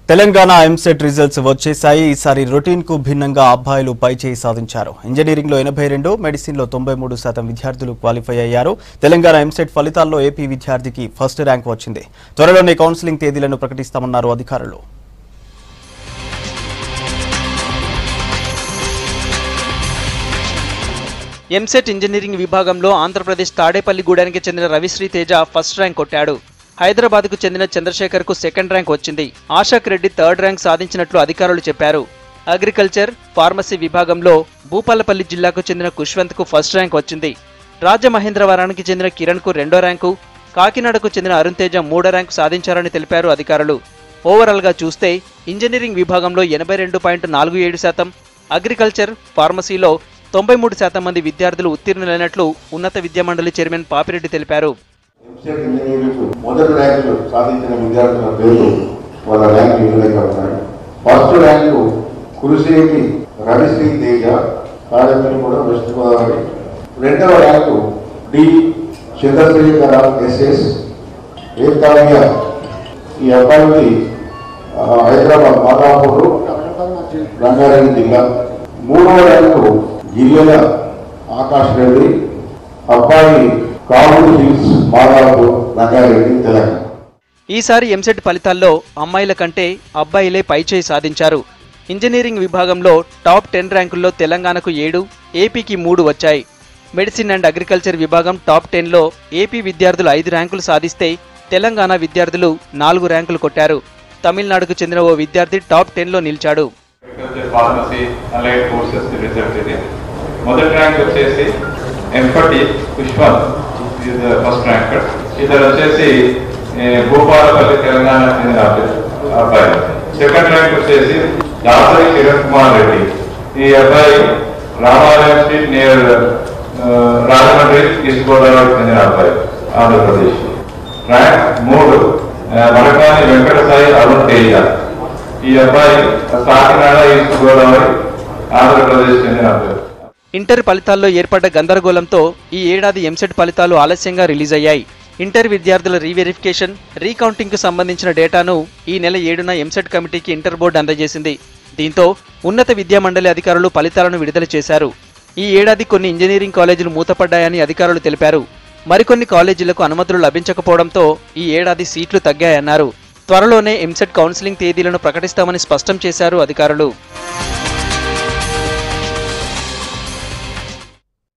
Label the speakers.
Speaker 1: Telangana EAMCET results వచ్చేశాయి ఈసారి routine కు భిన్నంగా అబ్బాయిలు పైచేయి సాధించారు ఇంజనీరింగ్ లో ఎనభై రెండు మెడిసిన్ లో తొంభై మూడు శాతం విద్యార్థులు క్వాలిఫై అయ్యారు తెలంగాణ ఎంసెట్ ఫలితాల్లో ఏపీ విద్యార్థికి ఫస్ట్ ర్యాంక్ వచ్చింది త్వరలోనే కౌన్సిలింగ్ తేదీలను ప్రకటిస్తామన్నారు అధికారులు
Speaker 2: ఎంసెట్ ఇంజనీరింగ్ విభాగంలో ఆంధ్రప్రదేశ్ తాడేపల్లిగూడానికి చెందిన రవిశ్రీ తేజ ఫస్ట్ ర్యాంక్ కొట్టాడు హైదరాబాద్కు చెందిన చంద్రశేఖర్కు సెకండ్ ర్యాంక్ వచ్చింది ఆశాక్ రెడ్డి థర్డ్ ర్యాంక్ సాధించినట్లు అధికారులు చెప్పారు అగ్రికల్చర్ ఫార్మసీ విభాగంలో భూపాలపల్లి జిల్లాకు చెందిన కుష్వంత్కు ఫస్ట్ ర్యాంక్ వచ్చింది రాజమహేంద్రవరానికి చెందిన కిరణ్కు రెండో ర్యాంకు కాకినాడకు చెందిన అరుణ్ తేజ మూడో ర్యాంకు సాధించారని తెలిపారు అధికారులు ఓవరాల్గా చూస్తే ఇంజనీరింగ్ విభాగంలో ఎనభై రెండు పాయింట్ నాలుగు ఏడు శాతం అగ్రికల్చర్ ఫార్మసీలో తొంభై మూడు శాతం మంది విద్యార్థులు ఉత్తీర్ణులైనట్లు ఉన్నత విద్యామండలి చైర్మన్ పాపిరెడ్డి తెలిపారు
Speaker 3: ఎంసెట్ ఇంజనీరింగ్ మొదటి ర్యాంకు సాధించిన విద్యార్థుల పేర్లు వాళ్ళ ర్యాంకు ఈ విధంగా ఉన్నాయి ఫస్ట్ ర్యాంకు కురిసేటి రవిశ్రీ తేజ తాడేపల్లి కూడా వెస్ట్ గోదావరి రెండవ rank D Chandrasekhara SS Ekavya ఈ అబ్బాయికి ఆ, హైదరాబాద్ మాదాపూర్ రంగారెడ్డి జిల్లా మూడవ ర్యాంకు జిల్లెల ఆకాష్ రెడ్డి అబ్బాయి కావూరు హిల్స్ మాదాపూర్ రంగారెడ్డి తెలంగాణ
Speaker 2: ఈసారి ఎంసెట్ ఫలితాల్లో అమ్మాయిల కంటే అబ్బాయిలే పైచేయి సాధించారు ఇంజనీరింగ్ విభాగంలో టాప్ టెన్ ర్యాంకుల్లో తెలంగాణకు ఏడు ఏపీకి మూడు వచ్చాయి మెడిసిన్ అండ్ అగ్రికల్చర్ విభాగం టాప్ టెన్లో ఏపీ విద్యార్థులు ఐదు ర్యాంకులు సాధిస్తే తెలంగాణ విద్యార్థులు నాలుగు ర్యాంకులు కొట్టారు తమిళనాడుకు చెందిన ఓ విద్యార్థి టాప్ టెన్లో నిలిచాడు
Speaker 4: agriculture pharmacy allied courses result ఇది మొదటి ర్యాంక్ వచ్చేసి ఎంపటి పుష్పంత్ ఇది ఫస్ట్ ర్యాంక్ ఇతను వచ్చేసి ఏ, భూపాలపల్లి తెలంగాణ చెందిన అబ్బాయి- అబ్బాయి సెకండ్ ర్యాంక్ వచ్చేసి దాసరి కిరణ్ కుమార్ రెడ్డి ఈ అబ్బాయి Ramalayam street near Rajahmundry east Godavari చెందిన అబ్బాయి ఆంధ్రప్రదేశ్ ర్యాంక్ మూడు ఆ, వనకాని వెంకట సాయి అరుణ్ తేజ ఈ అబ్బాయి కాకినాడ ఈస్ట్ గోదావరి ఆంధ్రప్రదేశ్ చెందిన అబ్బాయి
Speaker 2: ఇంటర్ ఫలితాల్లో ఏర్పడ్డ గందరగోళంతో ఈ ఏడాది ఎంసెట్ ఫలితాలు ఆలస్యంగా రిలీజ్ అయ్యాయి ఇంటర్ విద్యార్థుల రీవెరిఫికేషన్ రీకౌంటింగ్కు సంబంధించిన డేటాను ఈ నెల ఏడున ఎంసెట్ కమిటీకి ఇంటర్ బోర్డు అందజేసింది దీంతో ఉన్నత విద్యామండలి అధికారులు ఫలితాలను విడుదల చేశారు ఈ ఏడాది కొన్ని ఇంజనీరింగ్ కాలేజీలు మూతపడ్డాయని అధికారులు తెలిపారు మరికొన్ని కాలేజీలకు అనుమతులు లభించకపోవడంతో ఈ ఏడాది సీట్లు తగ్గాయన్నారు త్వరలోనే ఎంసెట్ కౌన్సిలింగ్ తేదీలను ప్రకటిస్తామని స్పష్టం చేశారు అధికారులు